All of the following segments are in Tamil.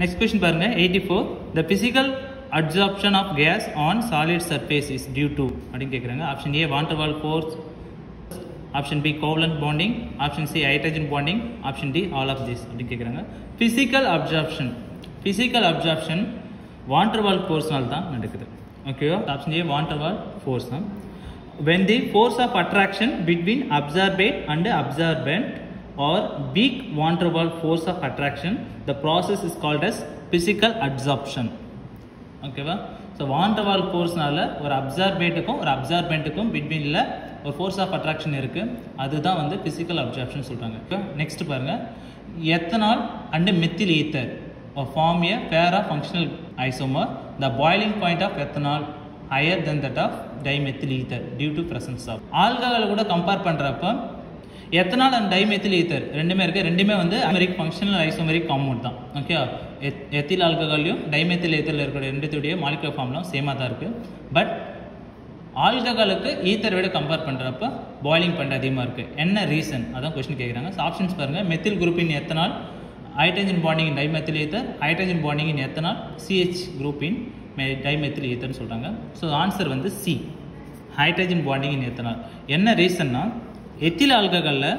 நெக்ஸ்ட் கொஸ்டின் பாருங்க eighty four the physical absorption of gas on solid surface is due to அப்படின்னு கேட்குறாங்க option A van der Waal force option B covalent bonding option C hydrogen bonding option D all of this அப்படின்னு கேட்குறாங்க physical absorption physical absorption van der Waal ஃபோர்ஸ்னால தான் நடக்குது ஓகேவா ஆப்ஷன் ஏ வாண்டர்வால் ஃபோர்ஸ் தான் when the force of attraction between absorbate and absorbent or weak van der Waals force of attraction the process is called as physical absorption ஓகேவா ஸோ வாண்டவால் ஃபோர்ஸ்னால ஒரு அப்சார்பேட்டுக்கும் ஒரு அப்சார்பெண்ட்டுக்கும் பிட்வீனில் ஒரு ஃபோர்ஸ் ஆஃப் அட்ராக்ஷன் இருக்குது அதுதான் வந்து ஃபிசிக்கல் அப்சார்ப்ஷன் சொல்கிறாங்க நெக்ஸ்ட் பாருங்கள் ethanol and methyl ether form a pair of functional isomer the boiling point of ethanol higher then that of dimethyl ether due to presence of ஆல்கஹாலை கூட கம்பேர் பண்ணுறப்ப எத்தனால் அண்ட் டைமெத்தில் ஈத்தர் ரெண்டுமே இருக்குது ரெண்டுமே வந்து அமெரிக் ஃபங்க்ஷனல் ஐசோமெரிக் காம்பவுண்ட் தான் ஓகே எத்தில் ஆல்கஹாலையும் டைமெத்தில் ஈத்தரில் இருக்கிற ரெண்டுத்துடைய மாலிகுலர் ஃபார்ம்லாம் சேமாக தான் இருக்குது பட் ஆல்கஹாலுக்கு ஈத்தர் விட கம்பேர் பண்ணுறப்ப பாய்லிங் பாயிண்ட் அதிகமாக இருக்குது என்ன ரீசன் அதான் கொஸ்டின் கேட்குறாங்க ஆப்ஷன்ஸ் பாருங்கள் methyl group in ethanol hydrogen bonding in dimethyl ether hydrogen bonding in ethanol CH group in dimethyl ஈத்தர்னு சொல்கிறாங்க ஸோ ஆன்சர் வந்து C hydrogen bonding in ethanol என்ன ரீசன்னா எத்தில் ஆல்கஹாலில்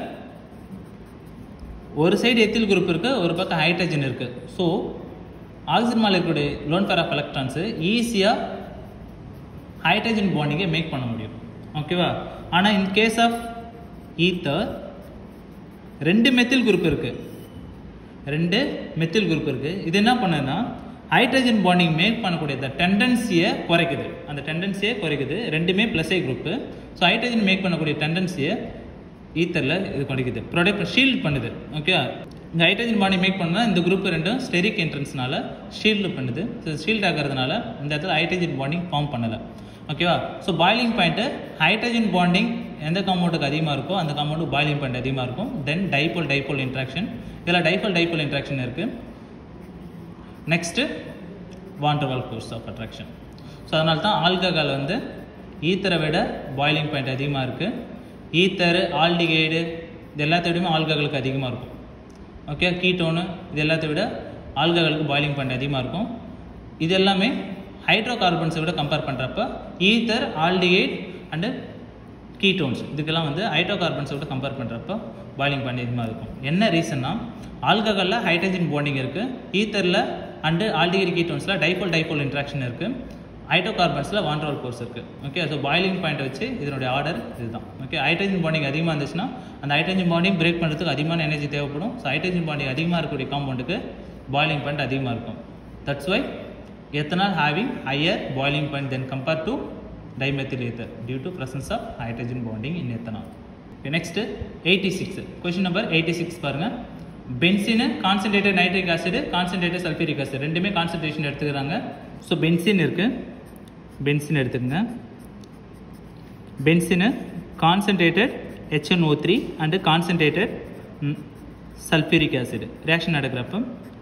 ஒரு சைடு எத்தில் குரூப் இருக்குது ஒரு பக்கம் ஹைட்ரஜன் இருக்குது ஸோ ஆக்சிஜன் மாலிகுடைய லோன் பேர் ஆஃப் எலக்ட்ரான்ஸு ஈஸியாக ஹைட்ரஜன் பாண்டிங்கை மேக் பண்ண முடியும் ஓகேவா ஆனால் இன் கேஸ் ஆஃப் ஈத்தர் ரெண்டு மெத்தில் குரூப் இருக்குது ரெண்டு மெத்தில் குரூப் இருக்குது இது என்ன பண்ணுதுன்னா ஹைட்ரஜன் பாண்டிங் மேக் பண்ணக்கூடிய அந்த டெண்டன்சியை குறைக்குது அந்த டெண்டன்சியை குறைக்குது ரெண்டுமே plus A group so hydrogen make பண்ணக்கூடிய டெண்டன்சியை ஈத்தரில் இது குறைக்குது ப்ரொடக்ட் ஷீல்ட் பண்ணுது ஓகே இந்த ஹைட்ரஜன் பாடி மேக் பண்ணால் இந்த குரூப் ரெண்டும் ஸ்டெரிக் என்ட்ரன்ஸ்னால ஷீல்டு பண்ணுது ஸோ ஷீல்ட் ஆகிறதுனால இந்த இடத்துல ஹைட்ரஜன் பாண்டிங் ஃபார்ம் பண்ணலை ஓகேவா so boiling point hydrogen bonding எந்த காம்பவுண்டுக்கு அதிகமாக இருக்கோ அந்த காம்பவுண்டு பாய்லிங் பாயிண்ட் அதிகமாக இருக்கும் தென் டைபோல் டைபோல் இன்ட்ராக்ஷன் இதில் டைபோல் டைபோல் இன்ட்ராக்ஷன் இருக்குது next van der Waals force of attraction so அதனால தான் ஆல்கஹால் வந்து ஈத்தரை விட பாய்லிங் பாயிண்ட் அதிகமாக இருக்குது ஈத்தர் ஆல்டிகைடு இது எல்லாத்தோடையுமே ஆல்கஹாலுக்கு அதிகமாக இருக்கும் ஓகே கீட்டோனு இது எல்லாத்தை விட ஆல்கஹாலுக்கு பாய்லிங் பாயிண்ட் அதிகமாக இருக்கும் இது எல்லாமே ஹைட்ரோ கார்பன்ஸை விட கம்பேர் பண்ணுறப்ப ஈத்தர் ஆல்டிகைட் அண்டு கீட்டோன்ஸ் இதுக்கெல்லாம் வந்து ஹைட்ரோ கார்பன்ஸை விட கம்பேர் பண்ணுறப்ப பாய்லிங் பாயிண்ட் அதிகமாக இருக்கும் என்ன ரீசன்னா ஆல்கஹாலில் ஹைட்ரஜன் பாண்டிங் இருக்குது ஈத்தரில் அண்டு ஆல்டிகைட் கீட்டோன்ஸில் டைபோல் டைபோல் இன்ட்ராக்ஷன் இருக்குது ஹைட்ரோ கார்பன்ஸில் வாண்டரோல் கோர்ஸ் இருக்குது ஓகே ஸோ பாய்லிங் பாயிண்ட் வச்சு இதனுடைய ஆர்டர் இதுதான் ஓகே ஹைட்ரஜன் பாண்டிங் அதிகமாக இருந்துச்சுன்னா அந்த ஹைட்ரஜன் பாண்டிங் பிரேக் பண்ணுறதுக்கு அதிகமான எனர்ஜி தேவைப்படும் ஸோ ஹைட்ரஜன் பாண்டிங் அதிகமாக இருக்கக்கூடிய காம்பவுண்டுக்கு பாய்லிங் பாயிண்ட் அதிகமாக இருக்கும் that's why ethanol having higher boiling point then compare to dimethyl ether due to presence of hydrogen bonding in ethanol next eighty six question number eighty six பாருங்கள் benzene concentrated nitric acid concentrated sulphuric acid ரெண்டுமே கான்சன்ட்ரேஷன் எடுத்துக்கிறாங்க ஸோ பென்சின் இருக்குது பென்சின் எடுத்துக்கங்க benzene concentrated HNO three and concentrated sulphuric acid reaction நடக்கிறப்ப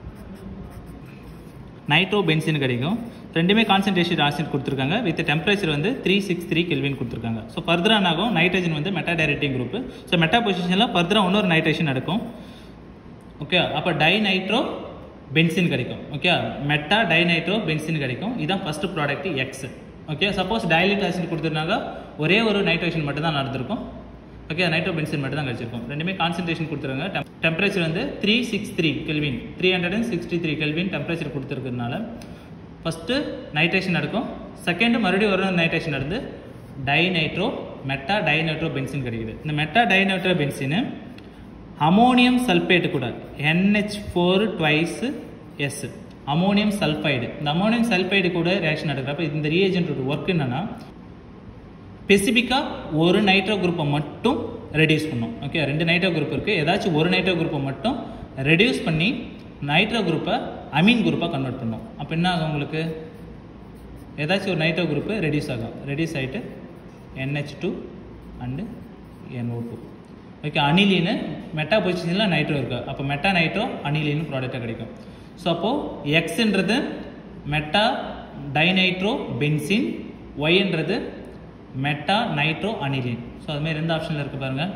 நைட்ரோ பென்சின் கிடைக்கும் ரெண்டுமே கான்சன்ட்ரேஷன் ஆசிட் கொடுத்துருக்காங்க வித் டெம்பரேச்சர் வந்து த்ரீ சிக்ஸ் த்ரீ கெல்வின் கொடுத்துருக்காங்க ஸோ ஃபர்தராக ஆகும் நைட்ரஜன் வந்து meta directing group so meta பொசிஷனில் ஃபர்தராக இன்னொரு நைட்ரேஷன் நடக்கும் ஓகே அப்போ டை நைட்ரோ பென்சின் கிடைக்கும் ஓகே மெட்டா டைநைட்ரோ பென்சின் கிடைக்கும் இதுதான் first product X okay suppose டைலிக் ஆசிட் கொடுத்துருந்தாங்க ஒரே ஒரு நைட்ரேஷன் மட்டும் தான் நடந்திருக்கும் ஓகே நைட்ரோ பென்சின் மட்டும் தான் கிடைச்சிருக்கும் ரெண்டுமே கான்சன்ட்ரேஷன் கொடுத்துருக்காங்க டெம்பரேச்சர் வந்து three six three kelvin three hundred and sixty three kelvin temperature கொடுத்துருக்கிறதுனால ஃபஸ்ட்டு நைட்ரேஷன் நடக்கும் செகண்டு மறுபடியும் ஒரு நைட்ரேஷன் நடந்து டைநைட்ரோ மெட்டா டைநைட்ரோ பென்சின் கிடைக்குது இந்த meta dinitro benzene ammonium sulphate கூட NH four twice S ammonium sulphide இந்த அமோனியம் சல்ஃபைடு கூட ரியாக்ஷன் நடக்கிறப்ப இந்த ரியேஜென்ட்டோட ஒர்க் என்னன்னா ஸ்பெசிஃபிக்காக ஒரு நைட்ரோ குரூப்பை மட்டும் ரெடியூஸ் பண்ணும் ஓகே ரெண்டு நைட்ரோ குரூப் இருக்குது ஏதாச்சும் ஒரு நைட்ரோ குரூப்பை மட்டும் ரெடியூஸ் பண்ணி நைட்ரோ குரூப்பை அமீன் குரூப்பாக கன்வெர்ட் பண்ணும் அப்போ என்ன ஆகும் உங்களுக்கு ஏதாச்சும் ஒரு நைட்ரோ குரூப்பு ரெடியூஸ் ஆகும் ரெடியூஸ் ஆகிட்டு NH two and NO two okay அனிலின்னு மெட்டா பொசிஷனில் நைட்ரோ இருக்குது அப்போ மெட்டா நைட்ரோ அனிலின்னு ப்ராடக்டாக கிடைக்கும் ஸோ அப்போது எக்ஸ்ன்றது மெட்டா டைநைட்ரோ பென்சின் ஒய்ன்றது மெட்டா நைட்ரோ அனிலின் ஸோ அதுமாதிரி ரெண்டு ஆப்ஷனில் இருக்குது பாருங்கள்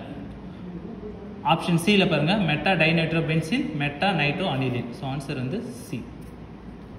ஆப்ஷன் சியில் பாருங்கள் meta dinitro benzene meta nitro aniline so answer வந்து சி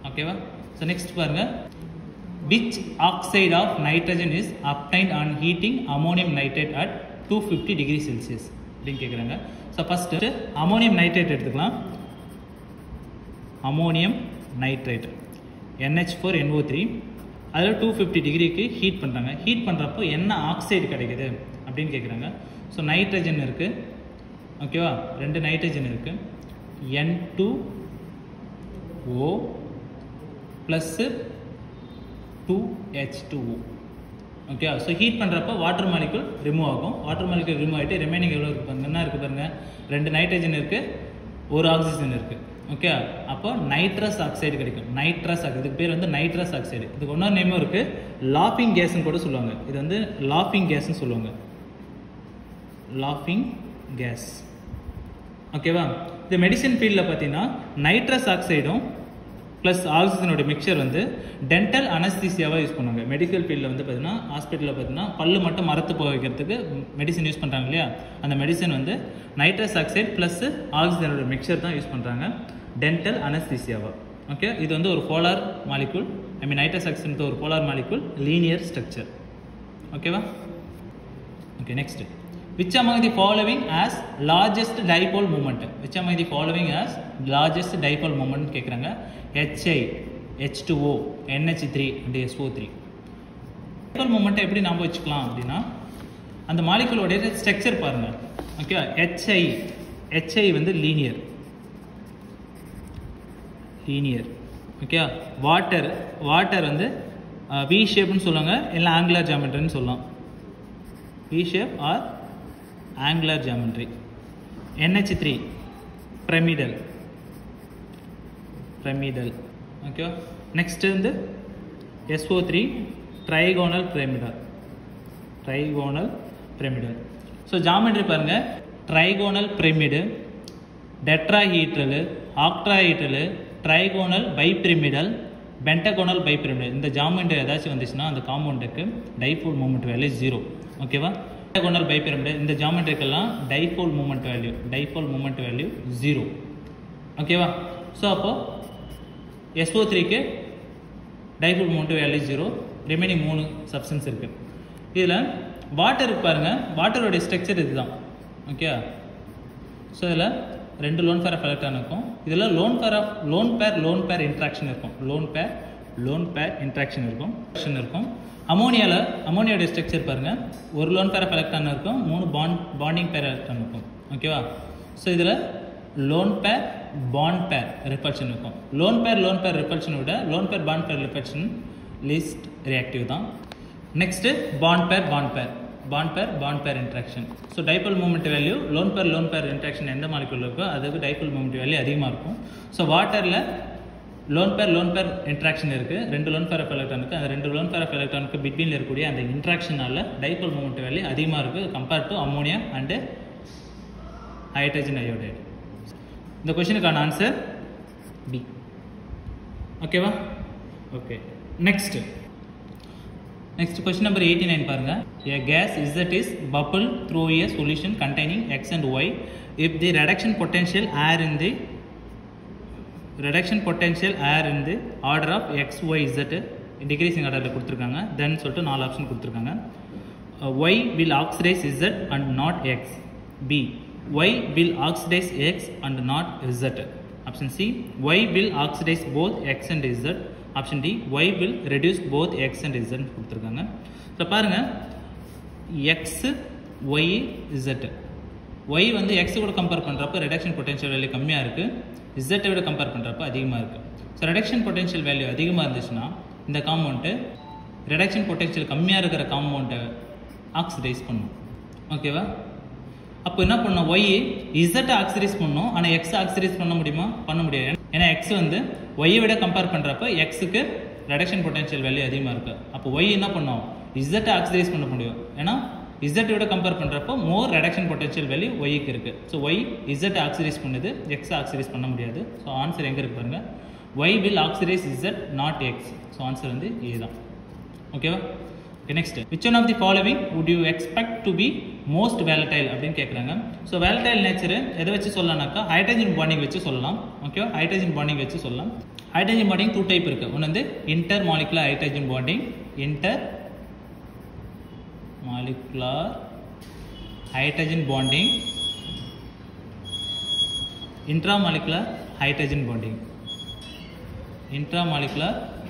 ஓகேவா ஸோ நெக்ஸ்ட் பாருங்க which oxide of nitrogen is obtained on heating ammonium nitrate at two fifty degree celsius அப்படின்னு கேட்குறாங்க ஸோ ஃபஸ்ட்டு அமோனியம் நைட்ரேட் எடுத்துக்கலாம் ammonium nitrate NH four NO three அதில் டூ ஃபிஃப்டி டிகிரிக்கு ஹீட் பண்ணுறாங்க ஹீட் பண்ணுறப்போ என்ன ஆக்சைடு கிடைக்குது அப்படின்னு கேட்குறாங்க ஸோ நைட்ரஜன் இருக்குது ஓகேவா ரெண்டு நைட்ரஜன் இருக்குது N two O plus two H two O okay so heat பண்ணுறப்போ வாட்டர் மாலிகுல் ரிமூவ் ஆகும் வாட்டர் மாலிகுல் ரிமூவ் ஆகிட்டு ரிமைனிங் எவ்வளோ இருக்குது பாருங்க என்ன இருக்குது பாருங்க ரெண்டு நைட்ரஜன் இருக்குது ஒரு ஆக்சிஜன் இருக்குது ஓகே அப்போ நைட்ரஸ் ஆக்சைடு கிடைக்கும் நைட்ரஸ் ஆக்சைடு இதுக்கு பேர் வந்து நைட்ரஸ் ஆக்சைடு இதுக்கு இன்னொரு நேமும் இருக்குது லாஃபிங் கேஸ்னு கூட சொல்லுவாங்க இது வந்து லாஃபிங் கேஸ்னு சொல்லுவாங்க லாஃபிங் கேஸ் ஓகேவா இந்த மெடிசன் ஃபீல்டில் பார்த்தீங்கன்னா நைட்ரஸ் ஆக்சைடும் ப்ளஸ் ஆக்சிஜனோட மிக்சர் வந்து டென்டல் அனஸ்தீசியாவாக யூஸ் பண்ணுவாங்க மெடிக்கல் ஃபீல்டில் வந்து பார்த்தீங்கன்னா ஹாஸ்பிட்டலில் பார்த்தீங்கன்னா பல்லு மட்டும் மரத்து போக வைக்கிறதுக்கு மெடிசன் யூஸ் பண்ணுறாங்க இல்லையா அந்த மெடிசன் வந்து நைட்ரஸ் ஆக்சைடு ப்ளஸ் ஆக்சிஜனோட மிக்சர் தான் யூஸ் பண்ணுறாங்க டென்டல் அனஸ்தீசியாவா ஓகே இது வந்து ஒரு polar molecule I mean nitrous oxide ஒரு போலார் மாலிகுல் லீனியர் ஸ்ட்ரக்சர் ஓகேவா okay next which among the following as largest dipole moment which among the following as largest dipole moment கேக்குறாங்க HI H2O NH3 and SO3 dipole moment எப்படி நாம வச்சுக்கலாம் அப்படின்னா அந்த மாலிகுலோட ஸ்ட்ரக்சர் பாருங்க ஓகே HI HI வந்து linear linear okay water water வந்து வி ஷேப்னு சொல்லுவாங்க இல்லை ஆங்குலர் ஜாமெட்ரின்னு சொல்லலாம் V shape or angular geometry NH3 pyramidal pyramidal okay next வந்து SO3 trigonal pyramidal trigonal pyramidal so geometry பாருங்க trigonal pyramid tetrahedral octahedral trigonal bipyramidal pentagonal bipyramidal இந்த ஜாமெட்ரி ஏதாச்சும் வந்துச்சுன்னா அந்த காம்பவுண்டுக்கு டைபோல் மூமெண்ட் வேல்யூ ஜீரோ ஓகேவா டயகோனல் பைபிரமிட் இந்த ஜாமெட்ரிக்கெல்லாம் dipole moment value dipole moment value zero ஓகேவா ஸோ அப்போது எஸ்ஓ த்ரீக்கு dipole moment value zero remaining மூணு சப்ஸ்டன்ஸ் இருக்குது இதில் வாட்டர் பாருங்கள் வாட்டரோடைய ஸ்ட்ரக்சர் இதுதான் ஓகே ஸோ இதில் ரெண்டு லோன் பேர் ஆஃப் எலக்ட்ரான் இருக்கும் இதில் lone pair of lone pair lone pair interaction இருக்கும் lone pair lone pair interaction இருக்கும் இருக்கும் அமோனியாவில் அமோனியோட ஸ்ட்ரக்சர் பாருங்கள் ஒரு லோன் பேர் ஆஃப் எலக்ட்ரான் இருக்கும் மூணு பாண்ட் பாண்டிங் பேர் எலக்ட்ரான் இருக்கும் ஓகேவா ஸோ இதில் lone pair bond pair repulsion இருக்கும் லோன் பேர் லோன் பேர் ரிப்பல்ஷனை விட loan pair bond pair repulsion least reactive தான் next bond pair bond pair bond pair bond pair interaction so dipole moment value lone pair lone pair interaction எந்த மாலிகுல் இருக்கோ அதுக்கு டைபல் மூமெண்ட் வேல்யூ அதிகமாக இருக்கும் ஸோ வாட்டரில் loan pair lone pair interaction இருக்குது ரெண்டு லோன் பேர் ஆஃப் எலக்ட்ரானுக்கு அந்த ரெண்டு லோன் பேர் ஆஃப் எலக்ட்ரானுக்கு பிட்வீனில் இருக்கக்கூடிய அந்த இன்ட்ராக்ஷனால டைபோல் மூமெண்ட் வேல்யூ அதிகமாக இருக்குது compared to ammonia and hydrogen iodide இந்த கொஷனுக்கான ஆன்சர் பி ஓகேவா okay next next question number eighty nine பாருங்க a gas Z is bubble through a solution containing X and Y if the reduction potential air in the reduction potential air in the order of X Y Z decreasing ஆர்டரில் கொடுத்துருக்காங்க தென் சொல்லிட்டு நாலு ஆப்ஷன் கொடுத்துருக்காங்க Y will oxidise Z and not X B Y will oxidise X and not Z option C Y will oxidise both X and Z option D Y will reduce both X and Z கொடுத்துருக்காங்க ஸோ பாருங்கள் எக்ஸு ஒய் இசட்டு ஒய் வந்து எக்ஸ் கூட கம்பேர் பண்ணுறப்ப ரிடக்ஷன் பொட்டன்ஷியல் வேல்யூ கம்மியாக இருக்குது இசட்டை விட கம்பேர் பண்ணுறப்ப அதிகமாக இருக்குது ஸோ ரிடக்ஷன் பொட்டன்ஷியல் வேல்யூ அதிகமாக இருந்துச்சுன்னா இந்த காம்பவுண்ட்டு ரிடக்ஷன் பொட்டன்ஷியல் கம்மியாக இருக்கிற காம்பவுண்ட்டை ஆக்சிடைஸ் பண்ணும் ஓகேவா அப்போ என்ன பண்ணோம் ஒய் இசட்டை ஆக்சிடைஸ் பண்ணோம் ஆனால் எக்ஸ் ஆக்சிடைஸ் பண்ண முடியுமா பண்ண முடியாது ஏன்னா எக்ஸ் வந்து ஒய்யை விட கம்பேர் பண்ணுறப்ப எக்ஸுக்கு ரிடக்ஷன் பொட்டன்ஷியல் வேல்யூ அதிகமாக இருக்குது அப்போ ஒய் என்ன பண்ணோம் இசட்டை ஆக்சிடைஸ் பண்ண முடியும் ஏன்னா இசட்டை விட கம்பேர் பண்ணுறப்போ மோர் ரெடக்ஷன் பொட்டன்ஷியல் வேல்யூ ஒய்க்கு இருக்குது ஸோ ஒய் இசட் ஆக்சிடைஸ் பண்ணுது எக்ஸ் ஆக்சிடைஸ் பண்ண முடியாது ஸோ ஆன்சர் எங்கே இருக்கு பாருங்க Y will oxidise Z not X so answer வந்து ஏ தான் ஓகேவா okay next which one of the following would you expect to be most volatile அப்படின்னு கேட்குறாங்க ஸோ வேலடைல் நேச்சர் எதை வச்சு சொல்லலாம்னாக்கா ஹைட்ரஜன் பாண்டிங் வச்சு சொல்லலாம் ஓகேவா ஹைட்ரஜன் பாண்டிங் வச்சு சொல்லலாம் ஹைட்ரஜன் பாண்டிங் டூ டைப் இருக்குது ஒன்று வந்து inter molecular hydrogen bonding inter molecular hydrogen bonding intramolecular hydrogen bonding intramolecular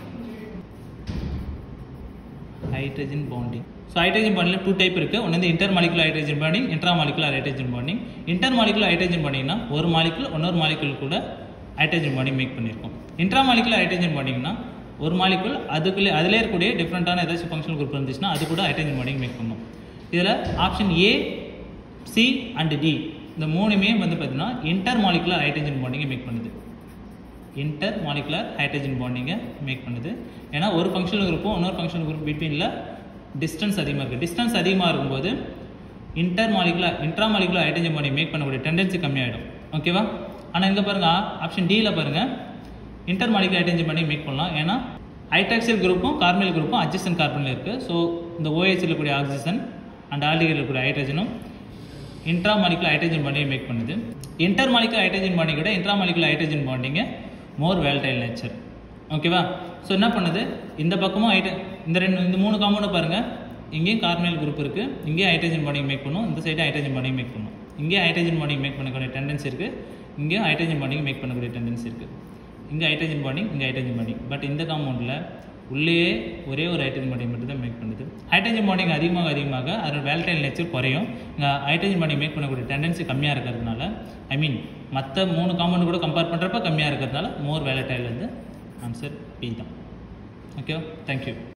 hydrogen bonding so hydrogen பாண்டில் டூ டைப் இருக்குது ஒன்று வந்து inter molecular hydrogen bonding intra molecular hydrogen bonding inter molecular hydrogen பாண்டிங்னா ஒரு மாலிகுல் இன்னொரு மாலிகுல் கூட ஹைட்ரஜன் பாண்டிங் மேக் பண்ணியிருக்கோம் இன்ட்ரா மாலிகுலர் ஹைட்ரஜன் பாண்டிங்னா ஒரு மாலிகுல் அதுக்குள்ளே அதிலே இருக்கக்கூடிய டிஃப்ரெண்ட்டான ஏதாச்சும் ஃபங்க்ஷனல் குரூப் இருந்துச்சுன்னா அது கூட ஹைட்ரஜன் பாண்டிங் மேக் பண்ணும் இதில் option A C and D இந்த மூணுமே வந்து பார்த்தீங்கன்னா இன்டர் மாலிகுலர் ஹைட்ரஜன் பாண்டிங்கை மேக் பண்ணுது இன்டர் மாலிகுலர் ஹைட்ரஜன் பாண்டிங்கை மேக் பண்ணுது ஏன்னா ஒரு ஃபங்க்ஷனல் குரூப்பும் இன்னொரு ஃபங்க்ஷனல் குரூப் பிட்வீனில் டிஸ்டன்ஸ் அதிகமாக இருக்குது டிஸ்டன்ஸ் அதிகமாக இருக்கும்போது inter molecular intra molecular hydrogen bonding make பண்ணக்கூடிய டெண்டன்சி கம்மியாயிடும் ஓகேவா ஆனால் இங்கே பாருங்கள் ஆப்ஷன் டியில் பாருங்கள் inter molecular hydrogen bonding make பண்ணலாம் ஏன்னா ஹைட்ராக்சல் குரூப்பும் கார்மில் குரூப்பும் அட்ஜஸ்டன் கார்பனில் இருக்குது ஸோ இந்த OH ல இருக்கக்கூடிய ஆக்சிஜன் அண்ட் ஆல்டிகைல் இருக்கக்கூடிய ஹைட்ரஜனும் இன்ட்ரா மாலிகுலர் ஹைட்ரஜன் பாண்டிங்கை மேக் பண்ணுது இன்டர் மாலிகுலர் ஹைட்ரஜன் பாண்டிங்கை விட இன்ட்ரா மாலிகுலர் ஹைட்ரஜன் பாண்டிங்கை மோர் வேல்டைல் நேச்சர் ஓகேவா ஸோ என்ன பண்ணுது இந்த பக்கமும் ஹைட்ர இந்த ரெண்டு இந்த மூணு காம்பவுண்டு பாருங்கள் இங்கேயும் கார்மியல் குரூப் இருக்குது இங்கேயும் ஹைட்ரஜன் பாண்டிங் மேக் பண்ணும் இந்த சைடு ஹைட்ரஜன் பாண்டிங் மேக் பண்ணும் இங்கேயும் ஹைட்ரஜன் பாண்டிங் மேக் பண்ணக்கூடிய டெண்டன்சி இருக்குது இங்கேயும் ஹைட்ரஜன் பாண்டிங் மேக் பண்ணக்கூடிய டெண்டன்சி இருக்குது இங்கே ஹைட்ரஜன் பாண்டிங் இங்கே ஹைட்ரஜன் பாண்டிங் பட் இந்த காம்பவுண்டில் உள்ளேயே ஒரே ஒரு ஹைட்ரஜன் பாண்டிங் மட்டும் தான் மேக் பண்ணுது ஹைட்ரஜன் பாண்டிங் அதிகமாக அதிகமாக அதோட வேல்டைல் நேச்சர் குறையும் இங்கே ஹைட்ரஜன் பாண்டிங் மேக் பண்ணக்கூடிய டெண்டன்சி கம்மியாக இருக்கிறதுனால ஐ மீன் மற்ற மூணு காம்பவுண்ட் கூட கம்பேர் பண்ணுறப்ப கம்மியாக இருக்கிறதுனால மோர் வேலடைல் வந்து ஆன்சர் பி தான் ஓகே தேங்க்யூ